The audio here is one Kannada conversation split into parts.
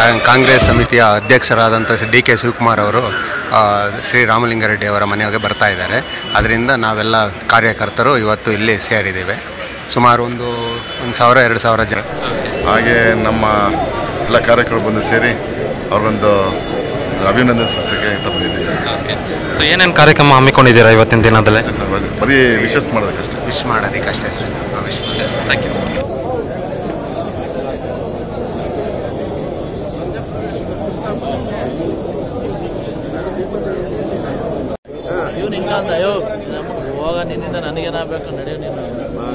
ಕಾ- ಕಾಂಗ್ರೆಸ್ ಸಮಿತಿಯ ಅಧ್ಯಕ್ಷರಾದಂಥ ಡಿ ಕೆ ಶಿವಕುಮಾರ್ ಅವರು ಆ, ಶ್ರೀ ರಾಮಲಿಂಗಾರೆಡ್ಡಿ ಅವರ ಮನೆಗೆ ಬರ್ತಾ ಇದ್ದಾರೆ ಅದರಿಂದ ನಾವೆಲ್ಲ ಕಾರ್ಯಕರ್ತರು ಇವತ್ತು ಇಲ್ಲಿ ಸೇರಿದ್ದೇವೆ ಸುಮಾರು ಒಂದು ಒಂದು ಸಾವಿರ ಎರಡು ಸಾವಿರ ಜನ ಹಾಗೆ ನಮ್ಮ ಎಲ್ಲ ಕಾರ್ಯಕರ್ತರು ಬಂದು ಸೇರಿ ಅವ್ರಿಗೊಂದು ಅಭಿನಂದನೆ ಸಲ್ಲಿಸಕ್ಕೆ ಅಂತ ಬಂದಿದ್ದೀವಿ ಸೊ ಏನೇನು ಕಾರ್ಯಕ್ರಮ ಹಮ್ಮಿಕೊಂಡಿದ್ದೀರಾ ಇವತ್ತಿನ ದಿನದಲ್ಲೇ ಸರ್ ಬರೀ ವಿಶಸ್ ಮಾಡೋದಕ್ಕಷ್ಟೇ ವಿಶ್ ಮಾಡೋದಕ್ಕಷ್ಟೇ ಸರ್ ವಿಶ್ ಥ್ಯಾಂಕ್ ಯು ಇವ್ನು ಹಿಂಗ ಅಂದ ಅಯ್ಯೋ ನಮ್ಗೆ ಹೋಗ ನಿನ್ನಿಂದ ನನಗೇನಾಗಬೇಕು ನಡೆಯೋ ನೀನು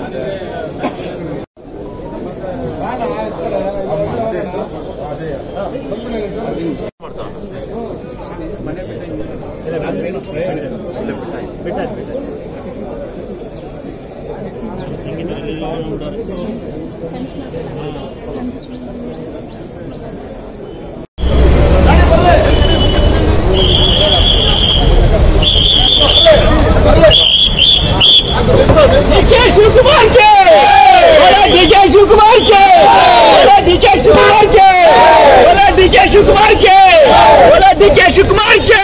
डीके शिवकुमार के बोला डीके शिवकुमार के बोला डीके शिवकुमार के बोला डीके शिवकुमार के बोला डीके शिवकुमार के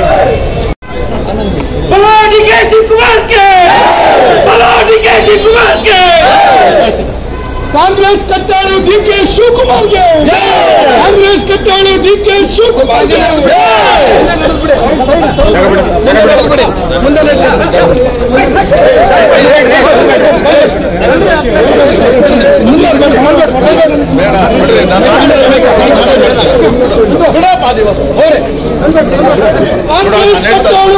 बोला डीके शिवकुमार के बोला डीके शिवकुमार के ಕಾಂಗ್ರೆಸ್ ಕಟ್ಟಾಳು ಡಿ ಕೆ ಶಿವಕುಮಾರ್ಗೆ ಕಾಂಗ್ರೆಸ್ ಕಟ್ಟಾಳು ಡಿ ಕೆ ಶಿವಕುಮಾರ್ಗೆ ಕಾಂಗ್ರೆಸ್ ಕಟ್ಟಾಳು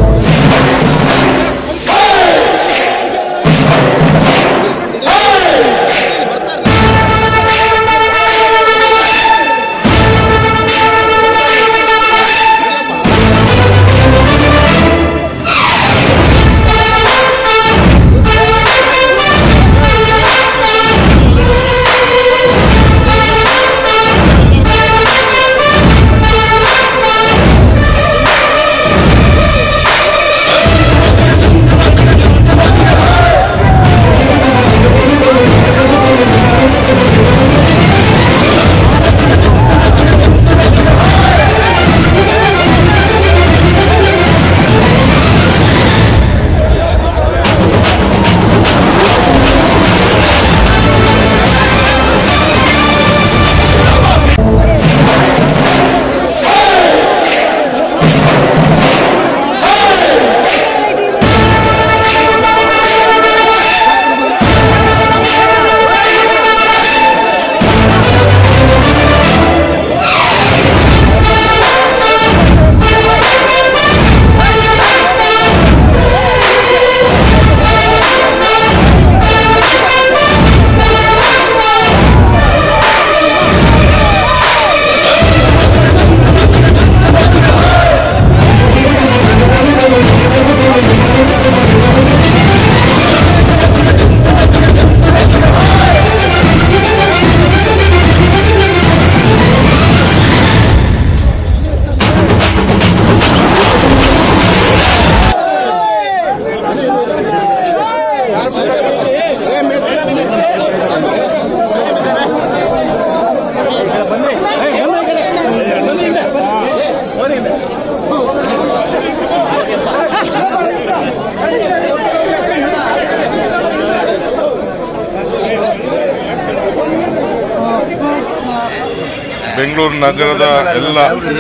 ಬೆಂಗಳೂರು ನಗರದ ಎಲ್ಲ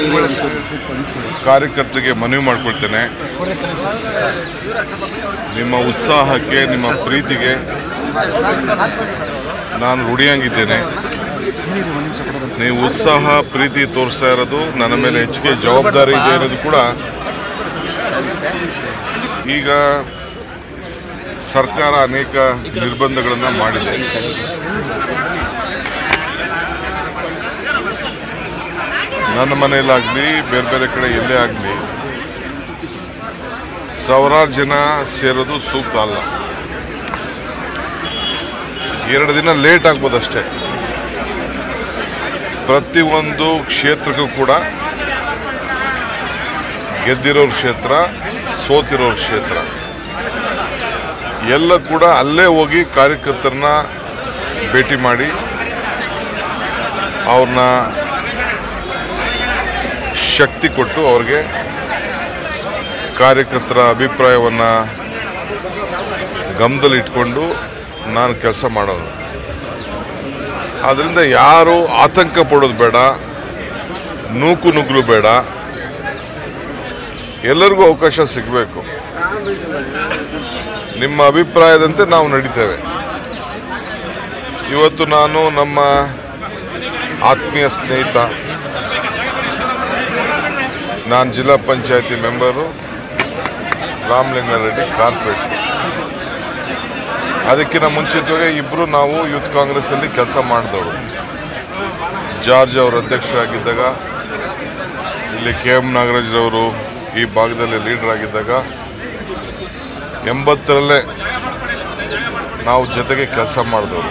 ಕಾರ್ಯಕರ್ತರಿಗೆ ಮನವಿ ಮಾಡ್ಕೊಳ್ತೇನೆ ನಿಮ್ಮ ಉತ್ಸಾಹಕ್ಕೆ ನಿಮ್ಮ ಪ್ರೀತಿಗೆ ನಾನು ಋಣಿಯಾಗಿದ್ದೇನೆ ನೀವು ಉತ್ಸಾಹ ಪ್ರೀತಿ ತೋರಿಸ್ತಾ ಇರೋದು ನನ್ನ ಮೇಲೆ ಹೆಚ್ಚಿಗೆ ಜವಾಬ್ದಾರಿ ಇದೆ ಅನ್ನೋದು ಕೂಡ ಈಗ ಸರ್ಕಾರ ಅನೇಕ ನಿರ್ಬಂಧಗಳನ್ನು ಮಾಡಿದೆ ನನ್ನ ಮನೆಯಲ್ಲಾಗಲಿ ಬೇರೆ ಬೇರೆ ಕಡೆ ಎಲ್ಲೇ ಆಗಲಿ ಸಾವಿರಾರು ಜನ ಸೇರೋದು ಸೂಕ್ತ ಅಲ್ಲ ಎರಡು ದಿನ ಲೇಟ್ ಆಗ್ಬೋದಷ್ಟೇ ಪ್ರತಿಯೊಂದು ಕ್ಷೇತ್ರಕ್ಕೂ ಕೂಡ ಗೆದ್ದಿರೋರ್ ಕ್ಷೇತ್ರ ಸೋತಿರೋರ್ ಕ್ಷೇತ್ರ ಎಲ್ಲ ಕೂಡ ಅಲ್ಲೇ ಹೋಗಿ ಕಾರ್ಯಕರ್ತರನ್ನ ಭೇಟಿ ಮಾಡಿ ಅವ್ರನ್ನ ಶಕ್ತಿ ಕೊಟ್ಟು ಅವ್ರಿಗೆ ಕಾರ್ಯಕರ್ತರ ಅಭಿಪ್ರಾಯವನ್ನು ಗಮನದಲ್ಲಿಟ್ಕೊಂಡು ನಾನು ಕೆಲಸ ಮಾಡೋದು ಆದ್ದರಿಂದ ಯಾರು ಆತಂಕ ಪಡೋದು ಬೇಡ ನೂಕು ನುಗ್ಗಲು ಬೇಡ ಎಲ್ಲರಿಗೂ ಅವಕಾಶ ಸಿಗಬೇಕು ನಿಮ್ಮ ಅಭಿಪ್ರಾಯದಂತೆ ನಾವು ನಡೀತೇವೆ ಇವತ್ತು ನಾನು ನಮ್ಮ ಆತ್ಮೀಯ ಸ್ನೇಹಿತ ನಾನು ಜಿಲ್ಲಾ ಪಂಚಾಯತಿ ಮೆಂಬರು ರಾಮಲಿಂಗಾರೆಡ್ಡಿ ಕಾರ್ಪೊರೇಟ್ ಅದಕ್ಕಿಂತ ಮುಂಚಿತವಾಗಿ ಇಬ್ಬರು ನಾವು ಯೂತ್ ಕಾಂಗ್ರೆಸ್ಸಲ್ಲಿ ಕೆಲಸ ಮಾಡಿದವರು ಜಾರ್ಜ್ ಅವರು ಅಧ್ಯಕ್ಷರಾಗಿದ್ದಾಗ ಇಲ್ಲಿ ಕೆ ಎಂ ನಾಗರಾಜ್ರವರು ಈ ಭಾಗದಲ್ಲಿ ಲೀಡರ್ ಆಗಿದ್ದಾಗ ಎಂಬತ್ತರಲ್ಲೇ ನಾವು ಜೊತೆಗೆ ಕೆಲಸ ಮಾಡಿದವರು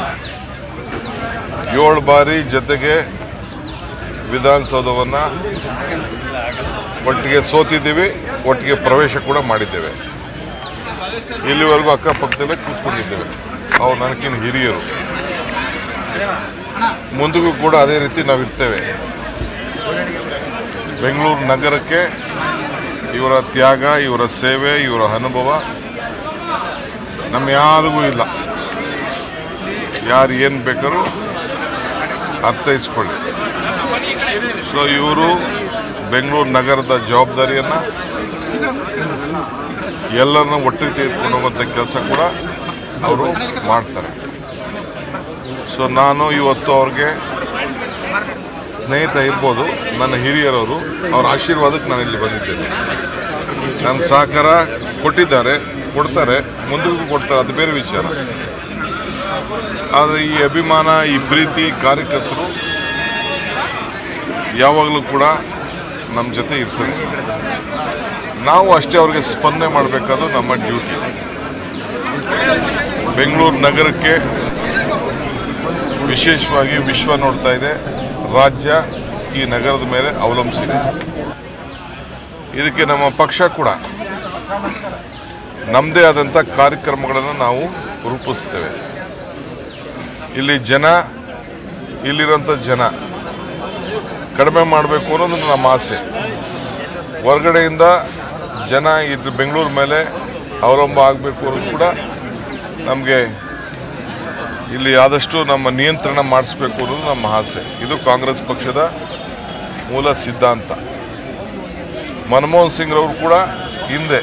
ಏಳು ಬಾರಿ ಜೊತೆಗೆ ವಿಧಾನಸೌಧವನ್ನು ಒಟ್ಟಿಗೆ ಸೋತಿದ್ದೀವಿ ಒಟ್ಟಿಗೆ ಪ್ರವೇಶ ಕೂಡ ಮಾಡಿದ್ದೇವೆ ಇಲ್ಲಿವರೆಗೂ ಅಕ್ಕಪಕ್ಕದಲ್ಲೇ ಕೂತ್ಕೊಂಡಿದ್ದೇವೆ ಅವ್ರು ನನಗಿನ್ನು ಹಿರಿಯರು ಮುಂದಿಗೂ ಕೂಡ ಅದೇ ರೀತಿ ನಾವು ಇರ್ತೇವೆ ಬೆಂಗಳೂರು ನಗರಕ್ಕೆ ಇವರ ತ್ಯಾಗ ಇವರ ಸೇವೆ ಇವರ ಅನುಭವ ನಮ್ಮ ಯಾರಿಗೂ ಇಲ್ಲ ಯಾರು ಏನು ಬೇಕಾದ್ರೂ ಅರ್ಥೈಸ್ಕೊಳ್ಳಿ ಸೊ ಇವರು ಬೆಂಗಳೂರು ನಗರದ ಜವಾಬ್ದಾರಿಯನ್ನು ಎಲ್ಲರನ್ನ ಒಟ್ಟಿಗೆ ತೆಗೆದುಕೊಂಡು ಹೋಗುವಂಥ ಕೆಲಸ ಕೂಡ ಅವರು ಮಾಡ್ತಾರೆ ಸೊ ನಾನು ಇವತ್ತು ಅವ್ರಿಗೆ ಸ್ನೇಹಿತ ಇರ್ಬೋದು ನನ್ನ ಹಿರಿಯರವರು ಅವ್ರ ಆಶೀರ್ವಾದಕ್ಕೆ ನಾನು ಇಲ್ಲಿ ಬಂದಿದ್ದೇನೆ ನನ್ನ ಸಹಕಾರ ಕೊಟ್ಟಿದ್ದಾರೆ ಕೊಡ್ತಾರೆ ಮುಂದಕ್ಕೂ ಕೊಡ್ತಾರೆ ಅದು ಬೇರೆ ವಿಚಾರ ಆದರೆ ಈ ಅಭಿಮಾನ ಈ ಪ್ರೀತಿ ಕಾರ್ಯಕರ್ತರು ಯಾವಾಗಲೂ ಕೂಡ ನಮ್ಮ ಜೊತೆ ಇರ್ತದೆ ನಾವು ಅಷ್ಟೇ ಅವ್ರಿಗೆ ಸ್ಪಂದನೆ ಮಾಡಬೇಕಾದ್ದು ನಮ್ಮ ಡ್ಯೂಟಿ ಬೆಂಗಳೂರು ನಗರಕ್ಕೆ ವಿಶೇಷವಾಗಿ ವಿಶ್ವ ನೋಡ್ತಾ ಇದೆ ರಾಜ್ಯ ಈ ನಗರದ ಮೇಲೆ ಅವಲಂಬಿಸಿದೆ ಇದಕ್ಕೆ ನಮ್ಮ ಪಕ್ಷ ಕೂಡ ನಮ್ಮದೇ ಆದಂಥ ಕಾರ್ಯಕ್ರಮಗಳನ್ನು ನಾವು ರೂಪಿಸ್ತೇವೆ ಇಲ್ಲಿ ಜನ ಇಲ್ಲಿರೋಂಥ ಜನ ಕಡಿಮೆ ಮಾಡಬೇಕು ಅನ್ನೋದು ನಮ್ಮ ಆಸೆ ಹೊರಗಡೆಯಿಂದ ಜನ ಇದು ಬೆಂಗಳೂರು ಮೇಲೆ ಅವಲಂಬ ಆಗಬೇಕು ಅನ್ನೋದು ಕೂಡ ನಮಗೆ ಇಲ್ಲಿ ಆದಷ್ಟು ನಮ್ಮ ನಿಯಂತ್ರಣ ಮಾಡಿಸ್ಬೇಕು ಅನ್ನೋದು ನಮ್ಮ ಆಸೆ ಇದು ಕಾಂಗ್ರೆಸ್ ಪಕ್ಷದ ಮೂಲ ಸಿದ್ಧಾಂತ ಮನಮೋಹನ್ ಸಿಂಗ್ರವರು ಕೂಡ ಹಿಂದೆ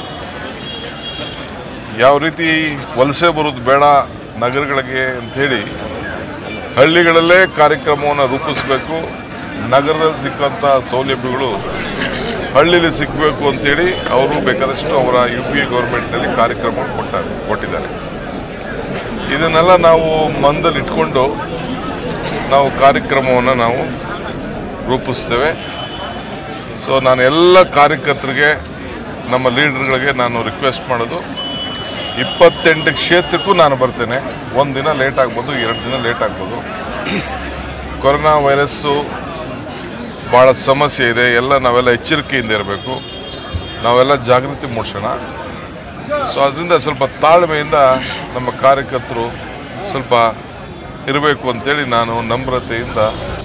ಯಾವ ರೀತಿ ವಲಸೆ ಬರೋದು ಬೇಡ ನಗರಗಳಿಗೆ ಅಂಥೇಳಿ ಹಳ್ಳಿಗಳಲ್ಲೇ ಕಾರ್ಯಕ್ರಮವನ್ನು ರೂಪಿಸಬೇಕು ನಗರದಲ್ಲಿ ಸಿಕ್ಕಂಥ ಸೌಲಭ್ಯಗಳು ಹಳ್ಳಿಲಿ ಸಿಕ್ಕಬೇಕು ಅಂತೇಳಿ ಅವರು ಬೇಕಾದಷ್ಟು ಅವರ ಯು ಪಿ ಎ ಗೌರ್ಮೆಂಟ್ನಲ್ಲಿ ಕಾರ್ಯಕ್ರಮ ಕೊಟ್ಟಾರೆ ಕೊಟ್ಟಿದ್ದಾರೆ ಇದನ್ನೆಲ್ಲ ನಾವು ಮಂದಲ್ಲಿ ಇಟ್ಕೊಂಡು ನಾವು ಕಾರ್ಯಕ್ರಮವನ್ನು ನಾವು ರೂಪಿಸ್ತೇವೆ ಸೊ ನಾನು ಎಲ್ಲ ಕಾರ್ಯಕರ್ತರಿಗೆ ನಮ್ಮ ಲೀಡರ್ಗಳಿಗೆ ನಾನು ರಿಕ್ವೆಸ್ಟ್ ಮಾಡೋದು ಇಪ್ಪತ್ತೆಂಟು ಕ್ಷೇತ್ರಕ್ಕೂ ನಾನು ಬರ್ತೇನೆ ಒಂದು ದಿನ ಲೇಟ್ ಆಗ್ಬೋದು ಎರಡು ದಿನ ಲೇಟ್ ಆಗ್ಬೋದು ಕೊರೋನಾ ವೈರಸ್ಸು ಭಾಳ ಸಮಸ್ಯೆ ಇದೆ ಎಲ್ಲ ನಾವೆಲ್ಲ ಎಚ್ಚರಿಕೆಯಿಂದ ಇರಬೇಕು ನಾವೆಲ್ಲ ಜಾಗೃತಿ ಮೂಡಿಸೋಣ ಸೊ ಅದರಿಂದ ಸ್ವಲ್ಪ ತಾಳ್ಮೆಯಿಂದ ನಮ್ಮ ಕಾರ್ಯಕರ್ತರು ಸ್ವಲ್ಪ ಇರಬೇಕು ಅಂತೇಳಿ ನಾನು ನಮ್ರತೆಯಿಂದ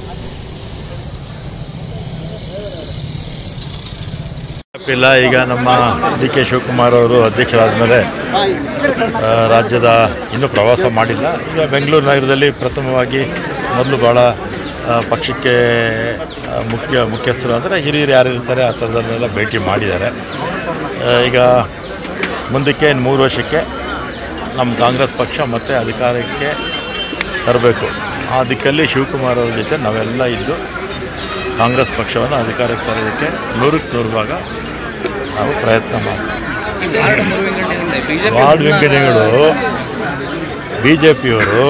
ಇಲ್ಲ ಈಗ ನಮ್ಮ ಡಿ ಕೆ ಶಿವಕುಮಾರ್ ಅವರು ಅಧ್ಯಕ್ಷರಾದ ಮೇಲೆ ಆ, ರಾಜ್ಯದ ಇನ್ನೂ ಪ್ರವಾಸ ಮಾಡಿಲ್ಲ ಈಗ ಬೆಂಗಳೂರು ನಗರದಲ್ಲಿ ಪ್ರಥಮವಾಗಿ ಮೊದಲು ಭಾಳ ಆ, ಪಕ್ಷಕ್ಕೆ ಆ, ಮುಖ್ಯ ಮುಖ್ಯಸ್ಥರು ಅಂದರೆ ಹಿರಿಯರು ಯಾರು ಇರ್ತಾರೆ ಆ ಥರದನ್ನೆಲ್ಲ ಭೇಟಿ ಮಾಡಿದ್ದಾರೆ ಆ, ಈಗ ಮುಂದಕ್ಕೆ ಇನ್ನು ಮೂರು ವರ್ಷಕ್ಕೆ ನಮ್ಮ ಕಾಂಗ್ರೆಸ್ ಪಕ್ಷ ಮತ್ತೆ ಅಧಿಕಾರಕ್ಕೆ ತರಬೇಕು ಆ ದಿಕ್ಕಲ್ಲಿ ಶಿವಕುಮಾರ್ ಅವ್ರ ಜೊತೆ ನಾವೆಲ್ಲ ಇದ್ದು ಕಾಂಗ್ರೆಸ್ ಪಕ್ಷವನ್ನು ಅಧಿಕಾರಕ್ಕೆ ತರೋದಕ್ಕೆ ನೂರಕ್ಕೆ ನೂರು ಭಾಗ ನಾವು ಪ್ರಯತ್ನ ಮಾಡ್ತೀವಿ ವಾರ್ಡ್ ವಿಂಗಡಣೆಗಳು ಬಿ ಜೆ ಪಿಯವರು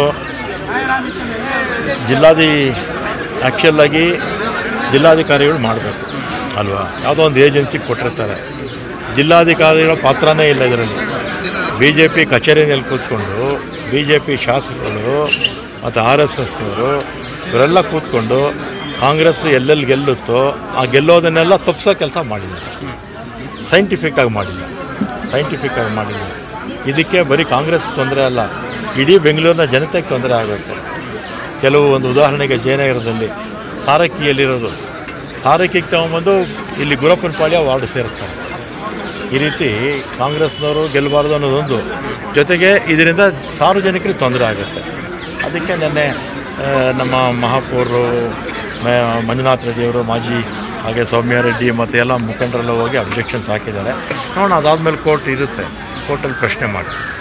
ಜಿಲ್ಲಾಧಿ ಆ್ಯಕ್ಚುಲಾಗಿ ಜಿಲ್ಲಾಧಿಕಾರಿಗಳು ಮಾಡಬೇಕು ಅಲ್ವಾ ಯಾವುದೋ ಒಂದು ಏಜೆನ್ಸಿಗೆ ಕೊಟ್ಟಿರ್ತಾರೆ ಜಿಲ್ಲಾಧಿಕಾರಿಗಳ ಪಾತ್ರನೇ ಇಲ್ಲ ಇದರಲ್ಲಿ ಬಿ ಜೆ ಪಿ ಕಚೇರಿಯಲ್ಲಿ ಕೂತ್ಕೊಂಡು ಬಿ ಜೆ ಪಿ ಶಾಸಕರು ಮತ್ತು ಆರ್ ಎಸ್ ಎಸ್ನವರು ಇವರೆಲ್ಲ ಕೂತ್ಕೊಂಡು ಕಾಂಗ್ರೆಸ್ ಎಲ್ಲೆಲ್ಲಿ ಗೆಲ್ಲುತ್ತೋ ಆ ಗೆಲ್ಲೋದನ್ನೆಲ್ಲ ತಪ್ಪಿಸೋ ಕೆಲಸ ಮಾಡಿದ್ದಾರೆ ಸೈಂಟಿಫಿಕ್ ಆಗಿ ಮಾಡಿಲ್ಲ ಸೈಂಟಿಫಿಕ್ ಆಗಿ ಮಾಡಿಲ್ಲ ಇದಕ್ಕೆ ಬರೀ ಕಾಂಗ್ರೆಸ್ ತೊಂದರೆ ಅಲ್ಲ ಇಡೀ ಬೆಂಗಳೂರಿನ ಜನತೆಗೆ ತೊಂದರೆ ಆಗುತ್ತೆ ಕೆಲವು ಒಂದು ಉದಾಹರಣೆಗೆ ಜಯನಗರದಲ್ಲಿ ಸಾರಕ್ಕಿಯಲ್ಲಿರೋದು ಸಾರಕ್ಕಿಗೆ ತಗೊಂಬಂದು ಇಲ್ಲಿ ಗುರಪ್ಪನ ಪಾಳ್ಯ ವಾರ್ಡ್ ಸೇರಿಸ್ತಾರೆ ಈ ರೀತಿ ಕಾಂಗ್ರೆಸ್ನವರು ಗೆಲ್ಲಬಾರ್ದು ಅನ್ನೋದೊಂದು ಜೊತೆಗೆ ಇದರಿಂದ ಸಾರ್ವಜನಿಕರಿಗೆ ತೊಂದರೆ ಆಗುತ್ತೆ ಅದಕ್ಕೆ ನಿನ್ನೆ ಆ, ನಮ್ಮ ಮಹಾಪೌರರು ಮ- ಮಂಜುನಾಥ್ ರೆಡ್ಡಿಯವರು ಮಾಜಿ ಹಾಗೆ ಸೌಮ್ಯ ರೆಡ್ಡಿ ಮತ್ತು ಎಲ್ಲ ಮುಖಂಡರೆಲ್ಲ ಹೋಗಿ ಅಬ್ಜೆಕ್ಷನ್ಸ್ ಹಾಕಿದ್ದಾರೆ ನೋಡೋಣ ಅದಾದಮೇಲೆ ಕೋರ್ಟ್ ಇರುತ್ತೆ ಕೋರ್ಟಲ್ಲಿ ಪ್ರಶ್ನೆ ಮಾಡಿ